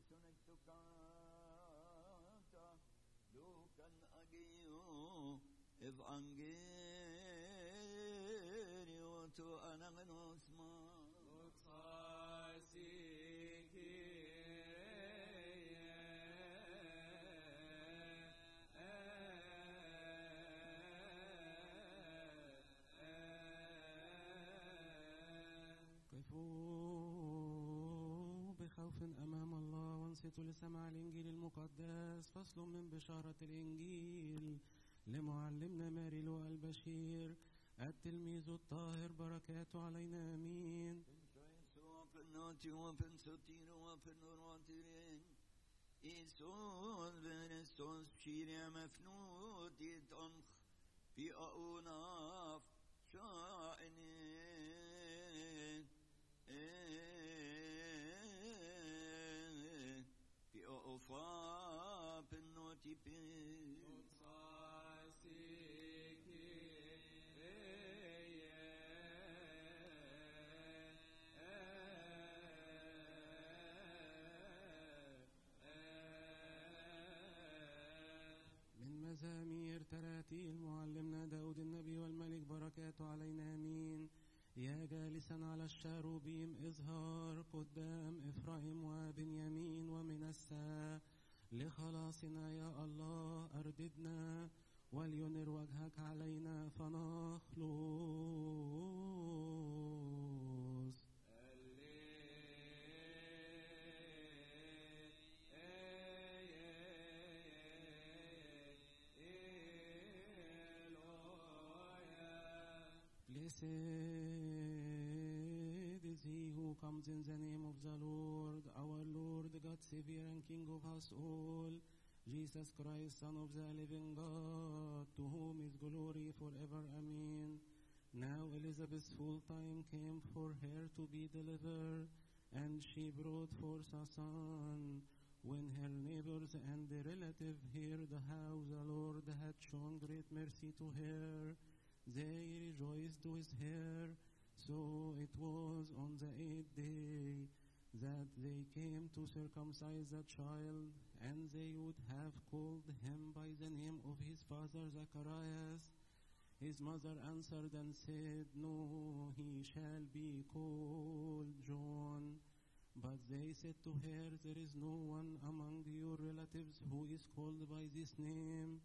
sonektukata lukan agiyo evangelio anagnosma قفوا بخوف أمام الله وانصتوا لسماع الإنجيل المقدس فصل من بشارة الإنجيل لمعلمنا ماري لوقا البشير التلميذ الطاهر بركاته علينا آمين Noti wapen sotiro wapen rotirin إيسوس بنستوس شيريا مفنود يتنخ في أوناف شائنين في أوفا بنوتي بين من مزامير تراتيل معلمنا داود النبي والملك بركاته علينا آمين يا جالسا على الشاروبيم اظهار قدام إفرايم وبنيامين ومن الساء لخلاصنا يا الله أرددنا ولينر وجهك علينا فنخلص Blessed is he who comes in the name of the Lord, our Lord, God, Savior, and King of us all, Jesus Christ, Son of the living God, to whom is glory forever. Amen. Now Elizabeth's full time came for her to be delivered, and she brought forth a son. When her neighbors and the relative heard how the Lord had shown great mercy to her, they rejoiced with her. So it was on the eighth day that they came to circumcise the child, and they would have called him by the name of his father Zacharias. His mother answered and said, No, he shall be called John. But they said to her, There is no one among your relatives who is called by this name.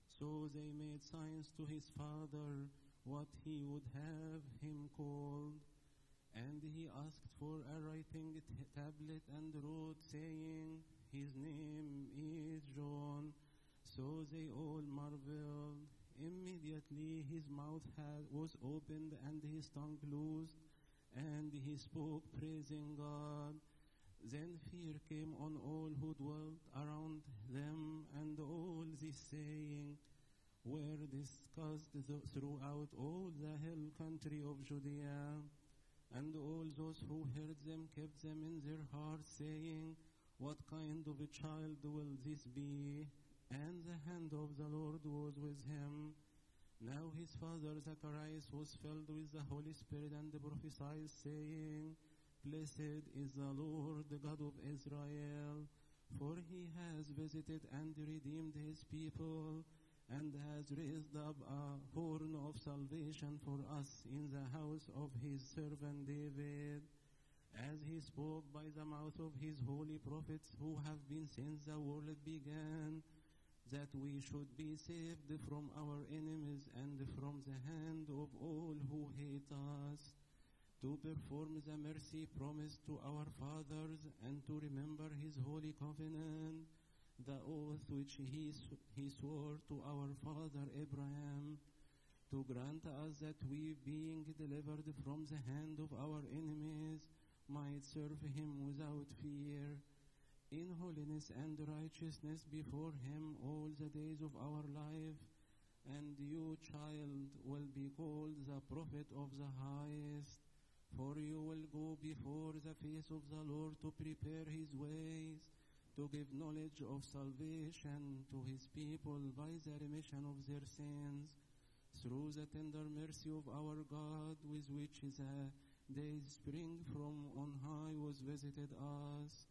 So they made signs to his father what he would have him called. And he asked for a writing t- tablet and wrote, saying, His name is John. So they all marveled. Immediately his mouth had, was opened and his tongue loosed, and he spoke, praising God. Then fear came on all who dwelt around them, and all this saying were discussed th- throughout all the hill country of Judea. And all those who heard them kept them in their hearts, saying, What kind of a child will this be? And the hand of the Lord was with him. Now his father Zacharias was filled with the Holy Spirit and prophesied, saying, Blessed is the Lord, the God of Israel, for he has visited and redeemed his people, and has raised up a horn of salvation for us in the house of his servant David, as he spoke by the mouth of his holy prophets who have been since the world began, that we should be saved from our enemies and from the hand of all who hate us to perform the mercy promised to our fathers and to remember his holy covenant, the oath which he, s- he swore to our father Abraham, to grant us that we, being delivered from the hand of our enemies, might serve him without fear, in holiness and righteousness before him all the days of our life. And you, child, will be called the prophet of the highest. For you will go before the face of the Lord to prepare his ways, to give knowledge of salvation to his people by the remission of their sins, through the tender mercy of our God, with which the day spring from on high was visited us,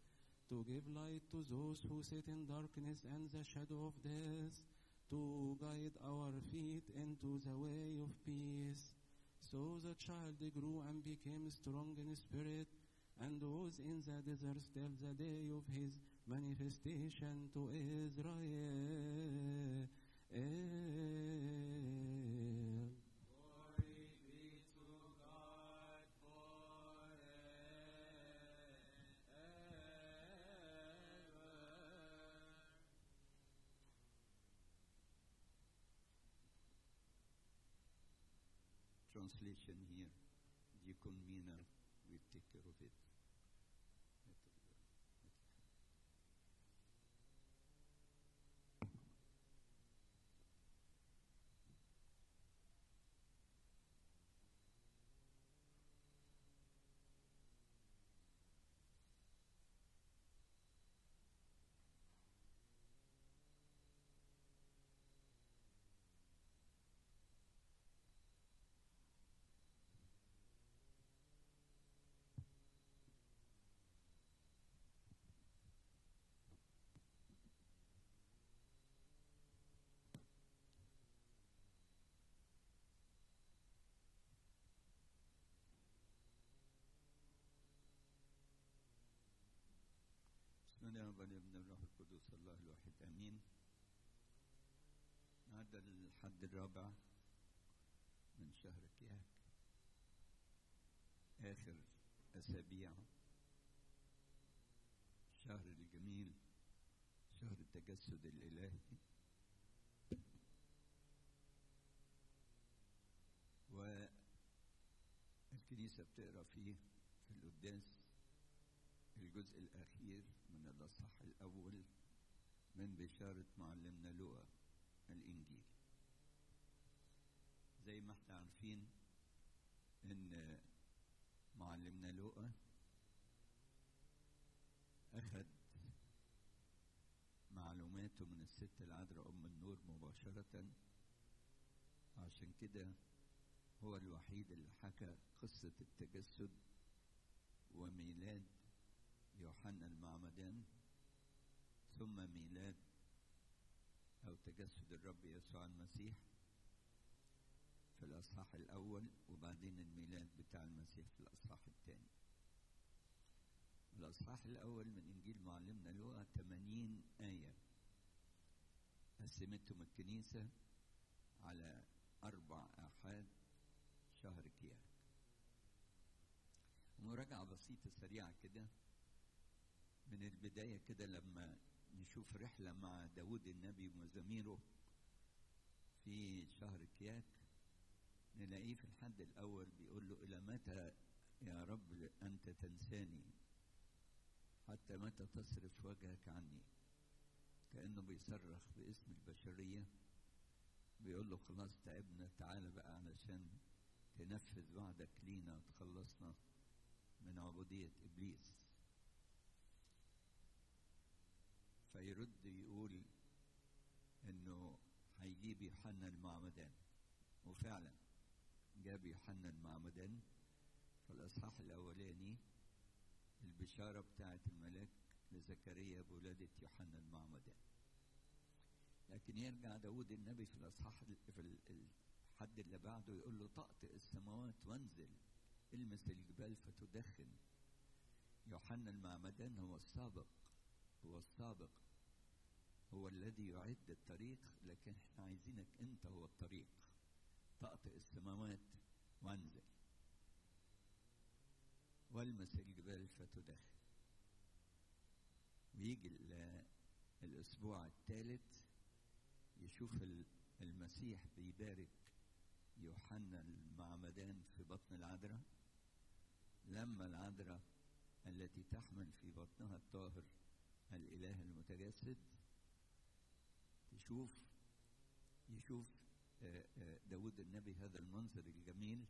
to give light to those who sit in darkness and the shadow of death, to guide our feet into the way of peace. So the child grew and became strong in spirit, and was in the desert till the day of his manifestation to Israel. Translation here. Deacon Mina will take care of it. بسم الله والابن والروح القدس الله الواحد امين هذا الحد الرابع من شهر كياك اخر اسابيع شهر الجميل شهر التجسد الالهي والكنيسه بتقرا فيه في القداس الجزء الأخير من الأصحاح الأول من بشارة معلمنا لوقا الإنجيل زي ما احنا عارفين إن معلمنا لوقا أخذ معلوماته من الست العذراء أم النور مباشرة عشان كده هو الوحيد اللي حكى قصة التجسد وميلاد يوحنا المعمدان ثم ميلاد أو تجسد الرب يسوع المسيح في الأصحاح الأول وبعدين الميلاد بتاع المسيح في الأصحاح الثاني الأصحاح الأول من إنجيل معلمنا لوقا 80 آية قسمتهم الكنيسة على أربع آحاد شهر كياك مراجعة بسيطة سريعة كده من البداية كده لما نشوف رحلة مع داود النبي ومزاميره في شهر كياك نلاقيه في الحد الأول بيقول له إلى متى يا رب أنت تنساني حتى متى تصرف وجهك عني كأنه بيصرخ باسم البشرية بيقول له خلاص تعبنا تعالى بقى علشان تنفذ وعدك لينا وتخلصنا من عبودية إبليس فيرد يقول إنه هيجيب يوحنا المعمدان وفعلا جاب يوحنا المعمدان في الإصحاح الأولاني البشارة بتاعت الملاك لزكريا بولادة يوحنا المعمدان لكن يرجع داود النبي في الأصحاح في الحد اللي بعده يقول له طأطئ السماوات وانزل المس الجبال فتدخن يوحنا المعمدان هو السابق هو السابق هو الذي يعد الطريق لكن احنا عايزينك انت هو الطريق طأطئ السماوات وانزل والمس الجبال فتدخن ويجي الاسبوع الثالث يشوف المسيح بيبارك يوحنا المعمدان في بطن العذراء لما العذراء التي تحمل في بطنها الطاهر الإله المتجسد تشوف يشوف داود النبي هذا المنظر الجميل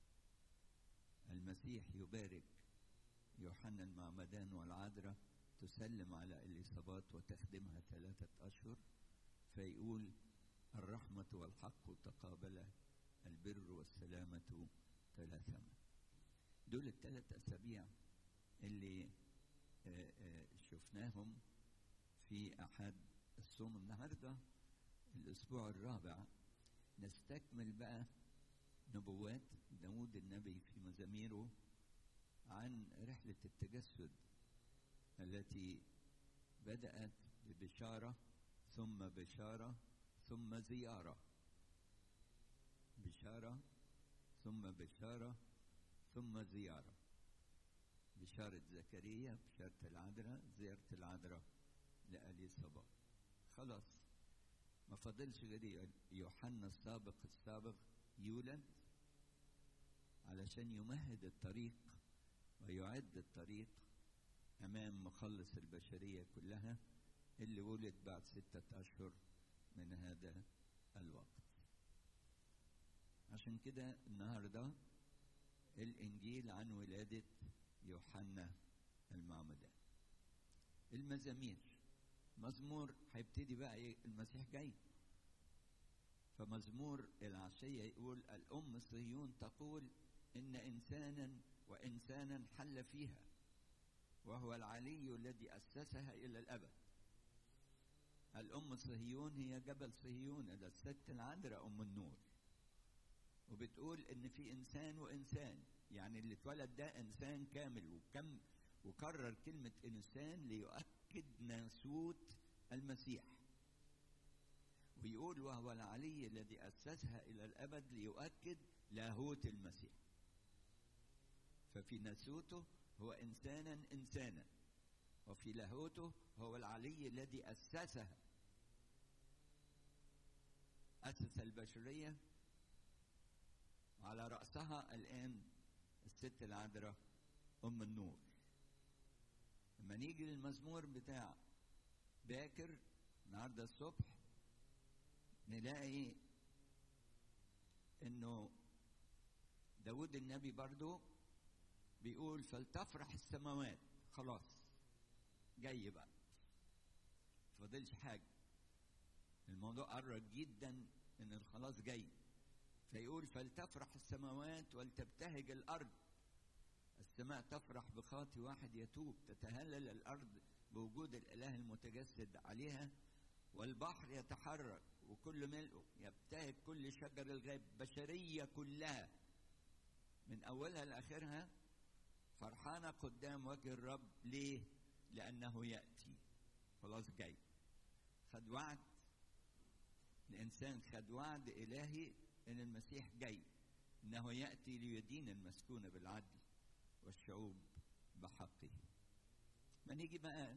المسيح يبارك يوحنا المعمدان والعذراء تسلم على الإصابات وتخدمها ثلاثة أشهر فيقول الرحمة والحق تقابلا البر والسلامة تلاثما دول الثلاث أسابيع اللي شفناهم في أحد الصوم النهاردة الأسبوع الرابع نستكمل بقى نبوات داود النبي في مزاميره عن رحلة التجسد التي بدأت ببشارة ثم بشارة ثم زيارة بشارة ثم بشارة ثم زيارة بشارة زكريا بشارة العذراء زيارة العذراء لأليصابات خلاص ما فضلش غير يوحنا السابق السابق يولد علشان يمهد الطريق ويعد الطريق أمام مخلص البشرية كلها اللي ولد بعد ستة أشهر من هذا الوقت عشان كده النهاردة الإنجيل عن ولادة يوحنا المعمدان المزامير مزمور هيبتدي بقى ايه المسيح جاي فمزمور العشية يقول الأم صهيون تقول إن إنسانا وإنسانا حل فيها وهو العلي الذي أسسها إلى الأبد الأم صهيون هي جبل صهيون ده الست العذراء أم النور وبتقول إن في إنسان وإنسان يعني اللي اتولد ده إنسان كامل وكم وكرر كلمة إنسان ليؤكد ناسوت المسيح ويقول وهو العلي الذي أسسها إلى الأبد ليؤكد لاهوت المسيح ففي ناسوته هو إنسانا إنسانا وفي لاهوته هو العلي الذي أسسها أسس البشرية على رأسها الآن الست العذراء أم النور لما نيجي للمزمور بتاع باكر النهارده الصبح نلاقي انه داود النبي برضو بيقول فلتفرح السماوات خلاص جاي بقى فاضلش حاجة الموضوع قرب جدا ان الخلاص جاي فيقول فلتفرح السماوات ولتبتهج الارض السماء تفرح بخاطي واحد يتوب تتهلل الارض بوجود الاله المتجسد عليها والبحر يتحرك وكل ملئه يبتهج كل شجر الغيب بشريه كلها من اولها لاخرها فرحانه قدام وجه الرب ليه؟ لانه ياتي خلاص جاي خد وعد الانسان خد وعد الهي ان المسيح جاي انه ياتي ليدين المسكون بالعدل والشعوب بحقه ما نيجي بقى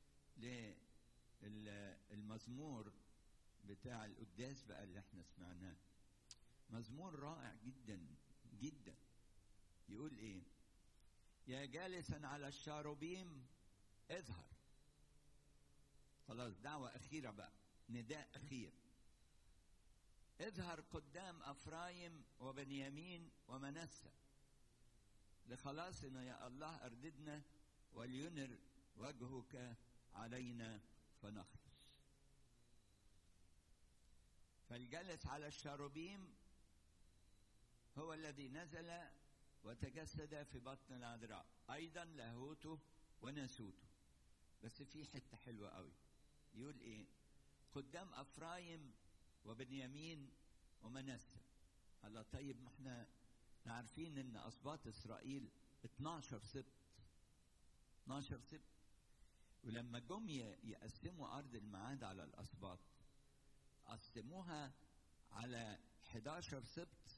للمزمور بتاع القداس بقى اللي احنا سمعناه مزمور رائع جدا جدا يقول ايه يا جالسا على الشاروبيم اظهر خلاص دعوة أخيرة بقى نداء أخير اظهر قدام أفرايم وبنيامين ومنسى لخلاصنا يا الله أرددنا ولينر وجهك علينا فنخلص فالجلس على الشاروبيم هو الذي نزل وتجسد في بطن العذراء أيضا لاهوته وناسوته بس في حتة حلوة قوي يقول إيه قدام أفرايم وبنيامين ومنسى الله طيب ما احنا عارفين ان اسباط اسرائيل 12 سبت 12 سبت ولما جم يقسموا ارض الميعاد على الاسباط قسموها على 11 سبت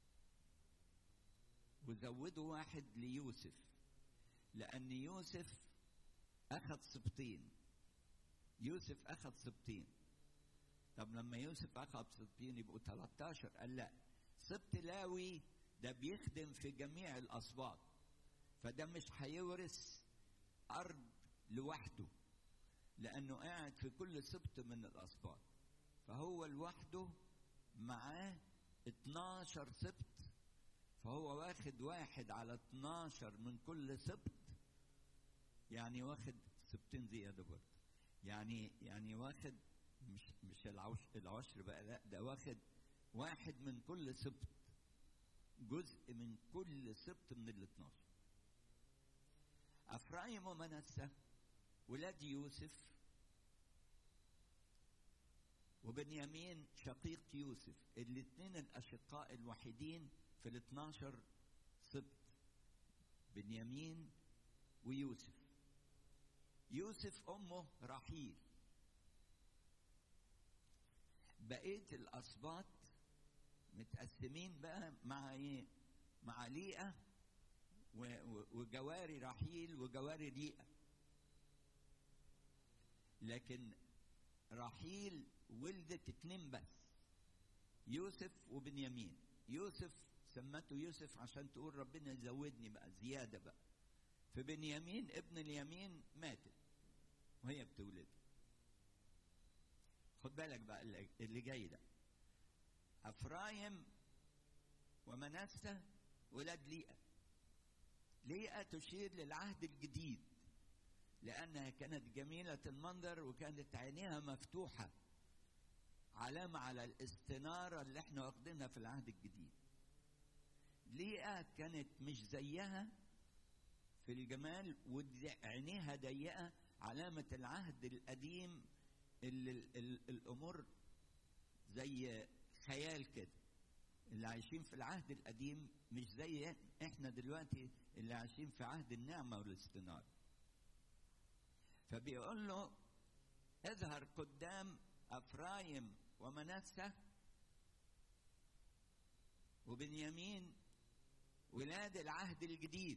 وزودوا واحد ليوسف لان يوسف اخذ سبطين يوسف اخذ سبطين طب لما يوسف اخذ سبطين يبقوا 13 قال لا سبط لاوي ده بيخدم في جميع الاسباط فده مش هيورث ارض لوحده لانه قاعد في كل سبط من الاسباط فهو لوحده معاه 12 سبط فهو واخد واحد على 12 من كل سبط يعني واخد سبتين زياده برضه يعني يعني واخد مش مش العشر, العشر بقى لا ده واخد واحد من كل سبط جزء من كل سبط من ال 12 افرايم ومنسى ولاد يوسف وبنيامين شقيق يوسف الاثنين الاشقاء الوحيدين في ال 12 سبط بنيامين ويوسف يوسف امه رحيل بقيه الاسباط متقسمين بقى مع ايه مع ليئه وجواري رحيل وجواري ليئه لكن رحيل ولدت اتنين بس يوسف وبنيامين يوسف سمته يوسف عشان تقول ربنا يزودني بقى زياده بقى فبنيامين ابن اليمين ماتت وهي بتولد خد بالك بقى اللي جاي ده افرايم ومنسى ولاد ليئة ليئة تشير للعهد الجديد لأنها كانت جميلة المنظر وكانت عينيها مفتوحة علامة على الاستنارة اللي احنا واخدينها في العهد الجديد ليئة كانت مش زيها في الجمال وعينيها ضيقة علامة العهد القديم اللي الأمور زي خيال كده اللي عايشين في العهد القديم مش زي احنا دلوقتي اللي عايشين في عهد النعمة والاستنارة فبيقول له اظهر قدام أفرايم ومنسى وبنيامين ولاد العهد الجديد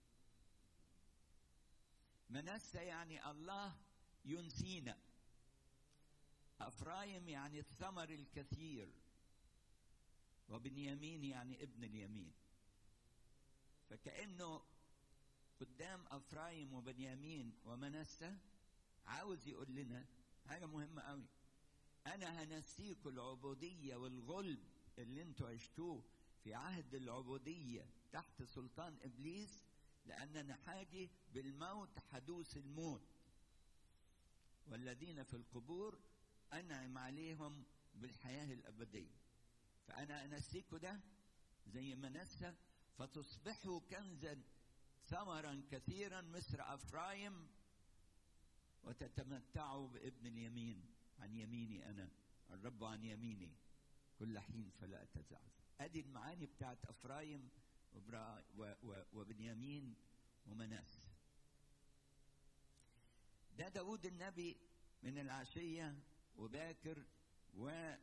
منسى يعني الله ينسينا أفرايم يعني الثمر الكثير وبنيامين يعني ابن اليمين فكأنه قدام أفرايم وبنيامين ومنسى عاوز يقول لنا حاجة مهمة قوي أنا هنسيكوا العبودية والغلب اللي انتوا عشتوه في عهد العبودية تحت سلطان إبليس لأن أنا حاجي بالموت حدوث الموت والذين في القبور أنعم عليهم بالحياة الأبدية فأنا أنسيكوا ده زي ما نسى فتصبحوا كنزا ثمرا كثيرا مثل أفرايم وتتمتعوا بابن اليمين عن يميني أنا الرب عن يميني كل حين فلا أتزعزع أدي المعاني بتاعت أفرايم وبنيامين ومناس ده داود النبي من العشية وباكر و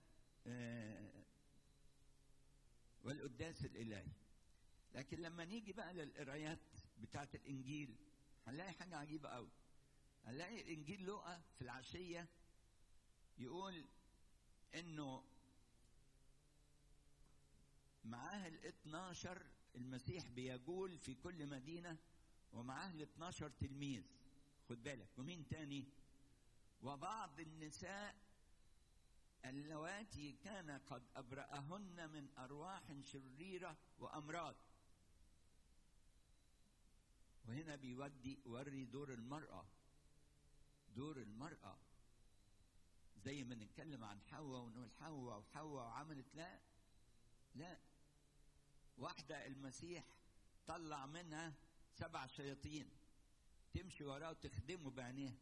والقداس الإلهي لكن لما نيجي بقى للقرايات بتاعت الإنجيل هنلاقي حاجة عجيبة قوي هنلاقي الإنجيل لقى في العشية يقول إنه معاه ال 12 المسيح بيجول في كل مدينة ومعاه ال 12 تلميذ خد بالك ومين تاني وبعض النساء اللواتي كان قد أبرأهن من أرواح شريرة وأمراض وهنا بيودي وري دور المرأة دور المرأة زي ما نتكلم عن حواء ونقول حواء وحواء وعملت لا لا واحدة المسيح طلع منها سبع شياطين تمشي وراه وتخدمه بعينيها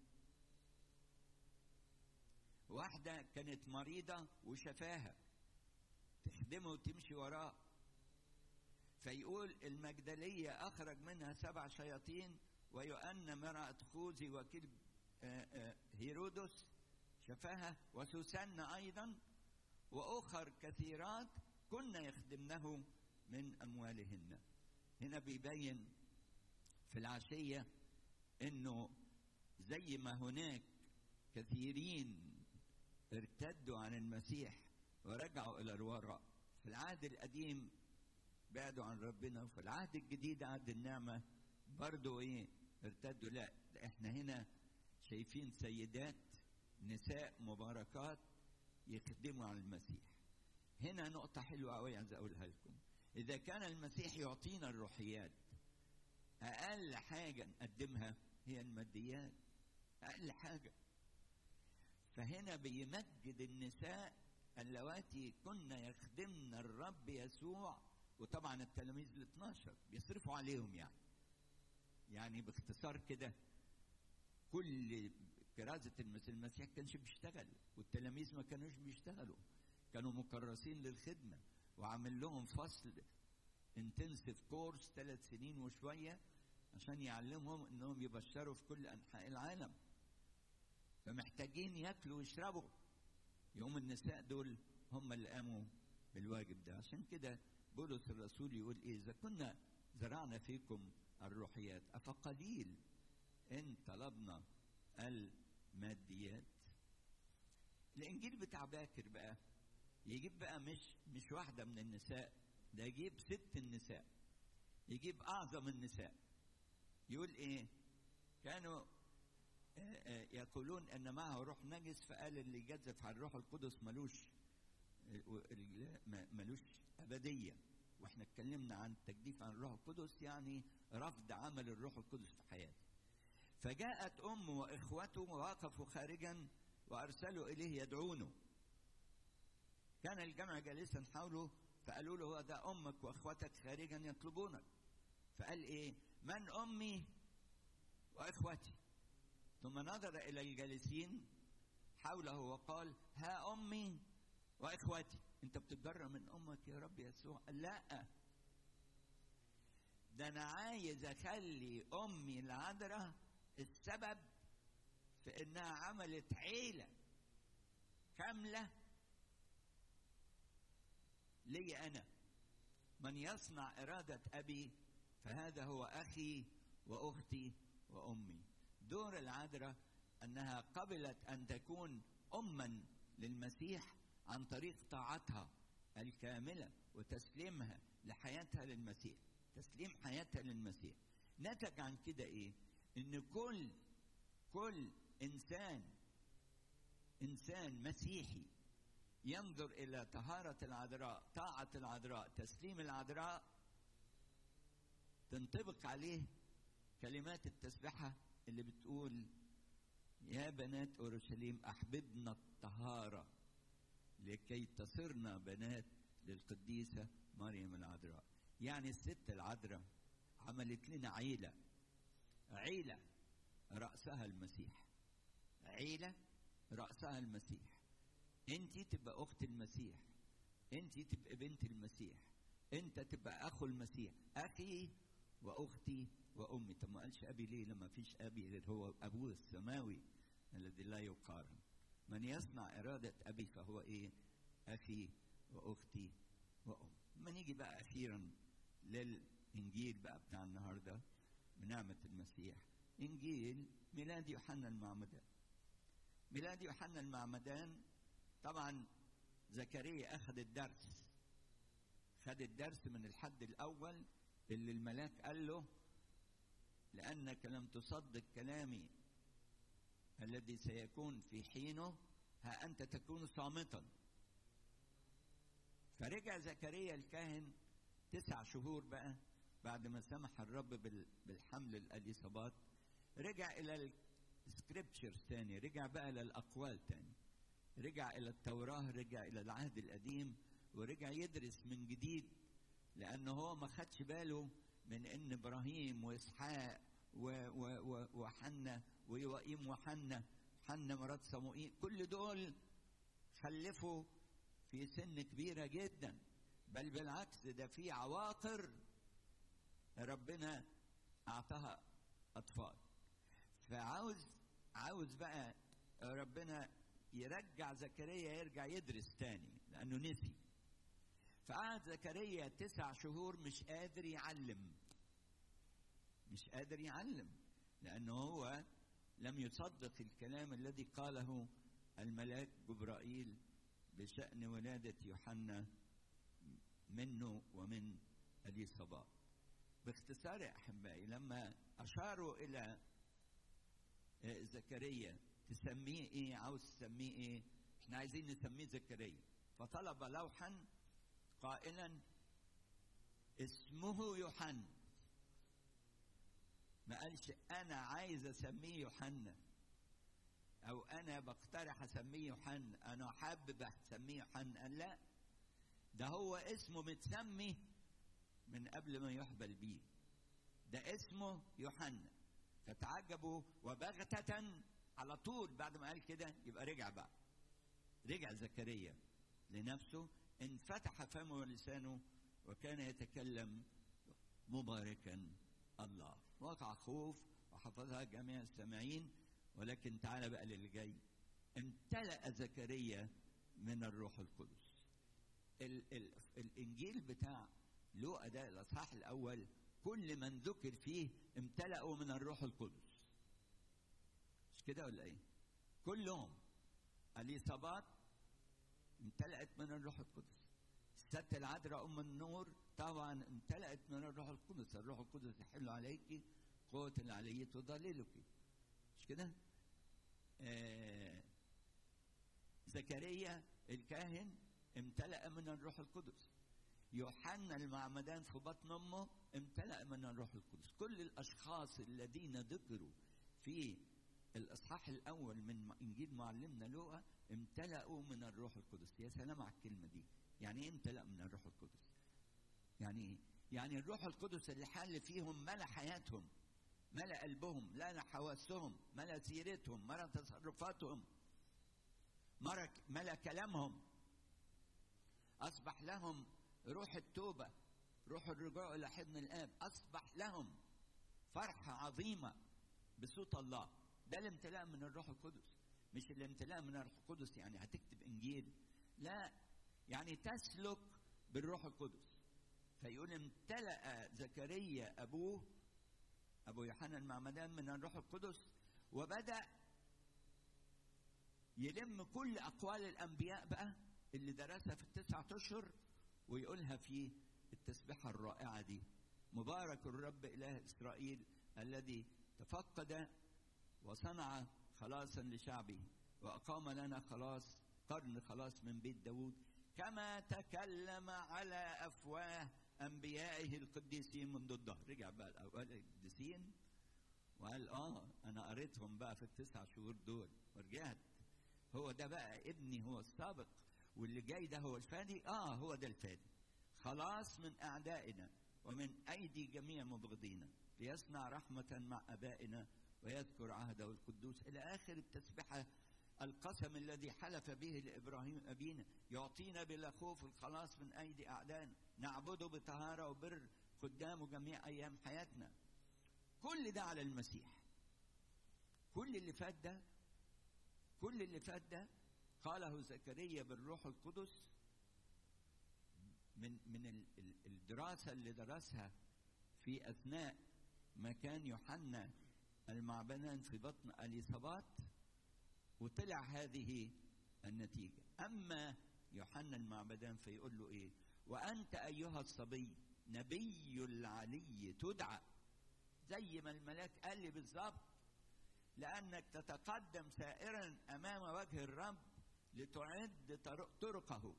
واحدة كانت مريضة وشفاها تخدمه وتمشي وراه فيقول المجدلية أخرج منها سبع شياطين ويؤن امرأة خوذي وكيل هيرودس شفاها وسوسن أيضا وأخر كثيرات كنا يخدمنه من أموالهن هنا بيبين في العشية إنه زي ما هناك كثيرين ارتدوا عن المسيح ورجعوا إلى الوراء في العهد القديم بعدوا عن ربنا وفي العهد الجديد عهد النعمة برضو إيه ارتدوا لا احنا هنا شايفين سيدات نساء مباركات يخدموا على المسيح هنا نقطة حلوة أوي عايز أقولها لكم إذا كان المسيح يعطينا الروحيات أقل حاجة نقدمها هي الماديات أقل حاجة فهنا بيمجد النساء اللواتي كن يخدمن الرب يسوع وطبعا التلاميذ ال 12 بيصرفوا عليهم يعني يعني باختصار كده كل كرازة المسيح المسيح كانش بيشتغل والتلاميذ ما كانوش بيشتغلوا كانوا مكرسين للخدمة وعامل لهم فصل انتنسيف كورس ثلاث سنين وشوية عشان يعلمهم انهم يبشروا في كل انحاء العالم فمحتاجين ياكلوا ويشربوا يوم النساء دول هم اللي قاموا بالواجب ده عشان كده بولس الرسول يقول ايه اذا كنا زرعنا فيكم الروحيات افقليل ان طلبنا الماديات الانجيل بتاع باكر بقى يجيب بقى مش مش واحده من النساء ده يجيب ست النساء يجيب اعظم النساء يقول ايه كانوا يقولون ان معه روح نجس فقال اللي يجزف على الروح القدس ملوش ملوش ابديه واحنا اتكلمنا عن التجديف عن الروح القدس يعني رفض عمل الروح القدس في حياته فجاءت امه واخوته ووقفوا خارجا وارسلوا اليه يدعونه كان الجمع جالسا حوله فقالوا له هو ده امك واخوتك خارجا يطلبونك فقال ايه من امي واخوتي ثم نظر الى الجالسين حوله وقال ها امي واخوتي انت بتتجرى من امك يا رب يسوع قال لا ده انا عايز اخلي امي العذراء السبب في انها عملت عيله كامله لي انا من يصنع اراده ابي فهذا هو اخي واختي وامي دور العذراء انها قبلت ان تكون اما للمسيح عن طريق طاعتها الكامله وتسليمها لحياتها للمسيح تسليم حياتها للمسيح نتج عن كده ايه ان كل كل انسان انسان مسيحي ينظر الى طهاره العذراء طاعه العذراء تسليم العذراء تنطبق عليه كلمات التسبحه اللي بتقول يا بنات اورشليم احببنا الطهاره لكي تصرنا بنات للقديسه مريم العذراء يعني الست العذراء عملت لنا عيله عيله راسها المسيح عيله راسها المسيح انت تبقى اخت المسيح انت تبقى بنت المسيح انت تبقى اخو المسيح اخي واختي وامي طب ما قالش ابي ليه لما فيش ابي غير هو ابوه السماوي الذي لا يقارن من يصنع اراده ابي فهو ايه اخي واختي وام ما نيجي بقى اخيرا للانجيل بقى بتاع النهارده بنعمه المسيح انجيل ميلاد يوحنا المعمدان ميلاد يوحنا المعمدان طبعا زكريا اخذ الدرس خد الدرس من الحد الاول اللي الملاك قال له لانك لم تصدق كلامي الذي سيكون في حينه ها انت تكون صامتا فرجع زكريا الكاهن تسع شهور بقى بعد ما سمح الرب بالحمل الاليصابات رجع الى السكريبتشرز تاني رجع بقى للاقوال تاني رجع الى التوراه رجع الى العهد القديم ورجع يدرس من جديد لانه هو ما خدش باله من ان ابراهيم واسحاق وحنا ويوائيم وحنا حنا مرات صموئيل كل دول خلفوا في سن كبيره جدا بل بالعكس ده في عواقر ربنا اعطاها اطفال فعاوز عاوز بقى ربنا يرجع زكريا يرجع يدرس تاني لانه نسي فقعد زكريا تسع شهور مش قادر يعلم مش قادر يعلم لانه هو لم يصدق الكلام الذي قاله الملاك جبرائيل بشان ولاده يوحنا منه ومن اليصابات باختصار يا احبائي لما اشاروا الى زكريا تسميه ايه عاوز تسميه ايه احنا عايزين نسميه زكريا فطلب لوحا قائلا اسمه يوحنا ما قالش انا عايز اسميه يوحنا او انا بقترح اسميه يوحنا انا حابب اسميه يوحنا قال لا ده هو اسمه متسمي من قبل ما يحبل بيه ده اسمه يوحنا فتعجبوا وبغتة على طول بعد ما قال كده يبقى رجع بقى رجع زكريا لنفسه انفتح فمه ولسانه وكان يتكلم مباركا الله وقع خوف وحفظها جميع السامعين ولكن تعالى بقى للي جاي امتلأ زكريا من الروح القدس ال ال الانجيل بتاع لوقا ده الاصحاح الاول كل من ذكر فيه امتلأوا من الروح القدس مش كده ولا ايه كلهم اليصابات امتلأت من الروح القدس الست العذراء ام النور طبعا امتلأت من الروح القدس الروح القدس يحل عليك قوة العلي تضللك مش كده آه زكريا الكاهن امتلأ من الروح القدس يوحنا المعمدان في بطن امه امتلأ من الروح القدس كل الاشخاص الذين ذكروا في الاصحاح الاول من انجيل معلمنا لوقا امتلأوا من الروح القدس يا سلام على الكلمه دي يعني ايه امتلأ من الروح القدس يعني ايه يعني الروح القدس اللي حل فيهم ملا حياتهم ملا قلبهم ملا حواسهم ملا سيرتهم ملا تصرفاتهم ملا كلامهم اصبح لهم روح التوبه روح الرجوع الى حضن الاب اصبح لهم فرحه عظيمه بصوت الله ده الامتلاء من الروح القدس مش الامتلاء من الروح القدس يعني هتكتب انجيل لا يعني تسلك بالروح القدس فيقول امتلأ زكريا ابوه ابو يوحنا المعمدان من الروح القدس وبدأ يلم كل اقوال الانبياء بقى اللي درسها في التسعة اشهر ويقولها في التسبيحة الرائعة دي مبارك الرب إله إسرائيل الذي تفقد وصنع خلاصا لشعبه وأقام لنا خلاص قرن خلاص من بيت داود كما تكلم على أفواه أنبيائه القديسين منذ الظهر رجع بقى الأوائل القديسين وقال آه أنا قريتهم بقى في التسع شهور دول ورجعت هو ده بقى ابني هو السابق واللي جاي ده هو الفادي اه هو ده الفادي خلاص من اعدائنا ومن ايدي جميع مبغضينا ليصنع رحمه مع ابائنا ويذكر عهده القدوس الى اخر التسبحه القسم الذي حلف به لابراهيم ابينا يعطينا بلا خوف الخلاص من ايدي اعدائنا نعبده بطهاره وبر قدامه جميع ايام حياتنا كل ده على المسيح كل اللي فات ده كل اللي فات ده قاله زكريا بالروح القدس من من الدراسه اللي درسها في اثناء ما كان يوحنا المعبدان في بطن اليصابات وطلع هذه النتيجه اما يوحنا المعبدان فيقول له ايه وانت ايها الصبي نبي العلي تدعى زي ما الملاك قال لي بالظبط لانك تتقدم سائرا امام وجه الرب لتعد طرقه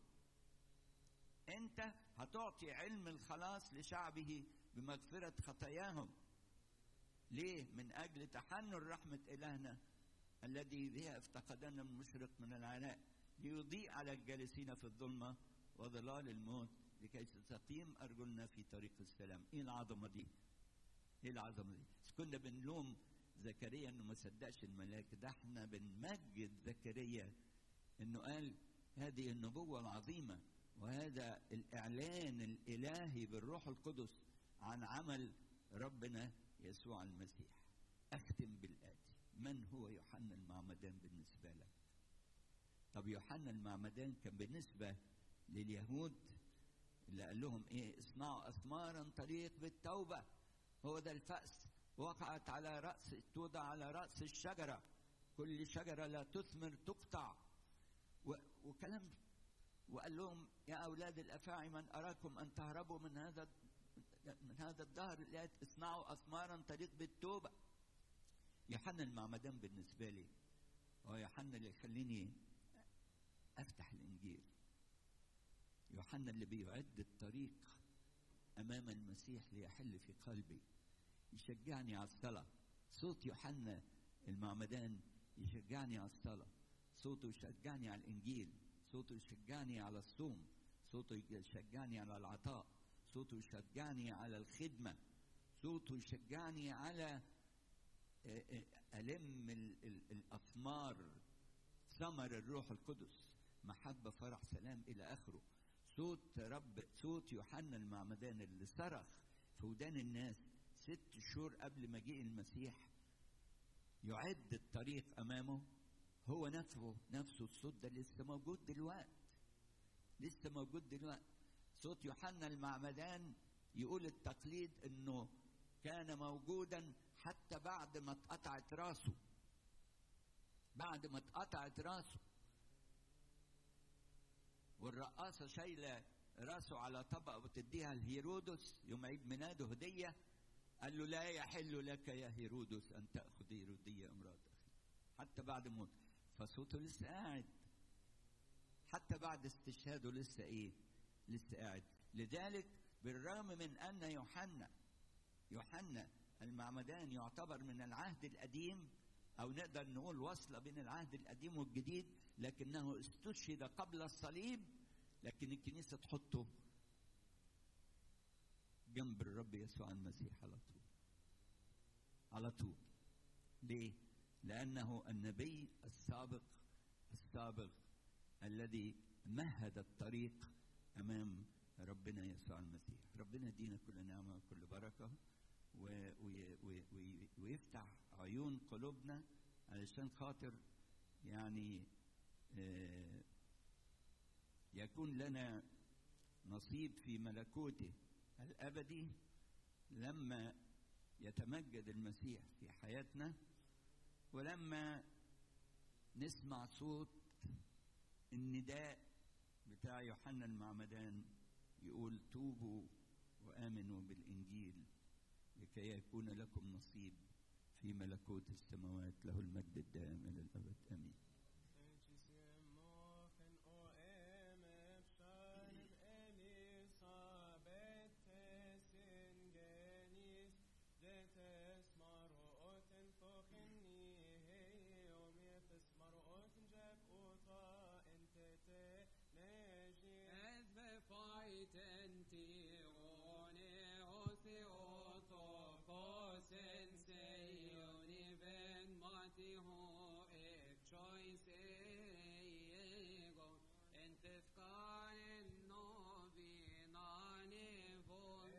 انت هتعطي علم الخلاص لشعبه بمغفرة خطاياهم ليه من اجل تحنن رحمة الهنا الذي بها افتقدنا المشرق من العناء ليضيء على الجالسين في الظلمة وظلال الموت لكي تستقيم ارجلنا في طريق السلام ايه العظمة دي ايه العظمة دي كنا بنلوم زكريا انه ما صدقش الملاك ده احنا بنمجد زكريا انه قال هذه النبوة العظيمة وهذا الإعلان الإلهي بالروح القدس عن عمل ربنا يسوع المسيح أختم بالآتي من هو يوحنا المعمدان بالنسبة لك طب يوحنا المعمدان كان بالنسبة لليهود اللي قال لهم ايه اصنعوا أثمارا طريق بالتوبة هو ده الفأس وقعت على رأس توضع على رأس الشجرة كل شجرة لا تثمر تقطع وكلام وقال لهم يا أولاد الأفاعي من أراكم أن تهربوا من هذا من هذا الدهر لا اصنعوا أثمارا طريق بالتوبة يوحنا المعمدان بالنسبة لي هو يوحنا اللي يخليني أفتح الإنجيل يوحنا اللي بيعد الطريق أمام المسيح ليحل في قلبي يشجعني على الصلاة صوت يوحنا المعمدان يشجعني على الصلاة صوته يشجعني على الإنجيل صوته يشجعني على الصوم صوته يشجعني على العطاء صوته يشجعني على الخدمة صوته يشجعني على ألم ال- ال- الأثمار ثمر الروح القدس محبة فرح سلام إلى آخره صوت رب صوت يوحنا المعمدان اللي صرخ في ودان الناس ست شهور قبل مجيء المسيح يعد الطريق أمامه هو نفسه نفسه الصوت ده لسه موجود دلوقتي لسه موجود دلوقتي صوت يوحنا المعمدان يقول التقليد انه كان موجودا حتى بعد ما اتقطعت راسه بعد ما اتقطعت راسه والرقاصه شايله راسه على طبق وتديها لهيرودس يوم عيد ميلاده هديه قال له لا يحل لك يا هيرودس ان تاخذ هيروديه امراه اخي حتى بعد موت فصوته لسه قاعد حتى بعد استشهاده لسه ايه لسه قاعد لذلك بالرغم من ان يوحنا يوحنا المعمدان يعتبر من العهد القديم او نقدر نقول وصله بين العهد القديم والجديد لكنه استشهد قبل الصليب لكن الكنيسه تحطه جنب الرب يسوع المسيح على طول على طول ليه لانه النبي السابق السابق الذي مهد الطريق امام ربنا يسوع المسيح ربنا يدينا كل نعمه وكل بركه و- وي- وي- وي- ويفتح عيون قلوبنا علشان خاطر يعني آه، يكون لنا نصيب في ملكوته الابدي لما يتمجد المسيح في حياتنا ولما نسمع صوت النداء بتاع يوحنا المعمدان يقول توبوا وامنوا بالانجيل لكي يكون لكم نصيب في ملكوت السماوات له المجد الدائم الى الابد امين Es befighten tirone osi otokos en seioni ben mati ho ek choice ego entes kaen novinane vol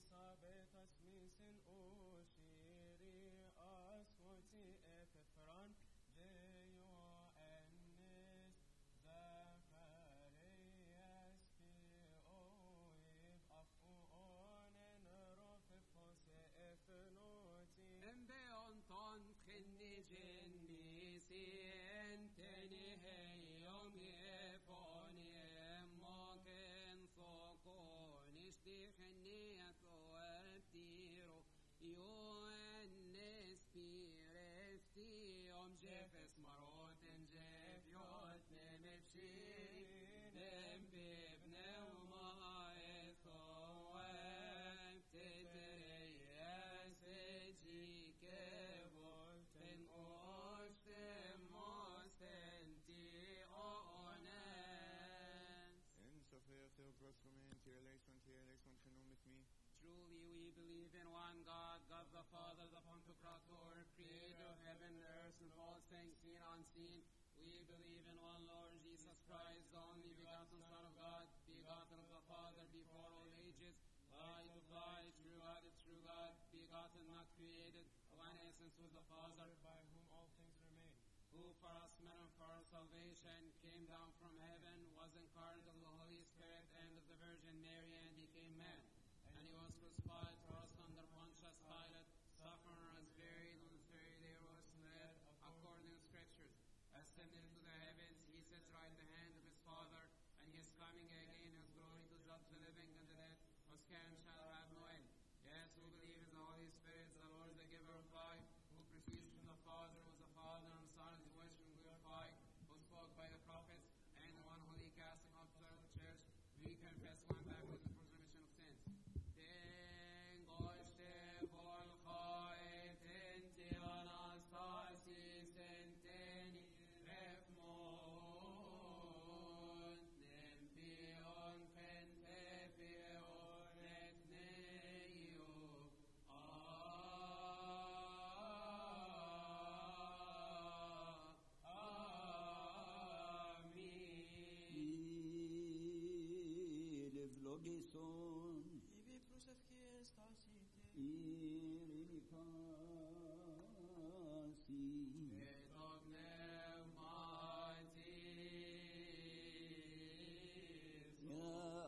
Embeon ton trinni genni si enteni heiom efoni emmoken sokon istihni atoetiro io ennes pireftiom jefes maroten jefiot nemepshi Dembib neuma ethoem tetereyes vegike volten ostem ostenti ones. En zoveel Theocros Romein, Tier eleison, Tier eleison, genom met me. Truly we believe in one God, God the Father, the Pantocrator, creator of heaven and earth and all things seen and unseen. We believe in one Lord Jesus Christ, the only begotten Son of God, begotten of the Father before all ages, light of light, true God of true God, begotten, not created, of one essence with the Father, by whom all things were made. Who for us men and for our salvation came down from heaven, was incarnate of the Holy Spirit and of the Virgin Mary, and became man. And he was crucified for us under Pontius Pilate, suffered and was buried, on the third day rose from the dead, according to Scriptures. Ascended into the heavens, he sits right at the hand of his Father, and he is coming again in his glory to judge the living and the dead, whose kingdom shall have no end. Yes, we believe in the Holy Spirit, the Lord, the giver of life, who proceeds from the Father, who is the Father, and the Son is voice from glorified, who spoke by the prophets, and the one holy Catholic observe the church. We confess one baptism for the remission of sins. Tengoste volchait enti anastasis enteni refmont nempion pentepion et neio. جيسون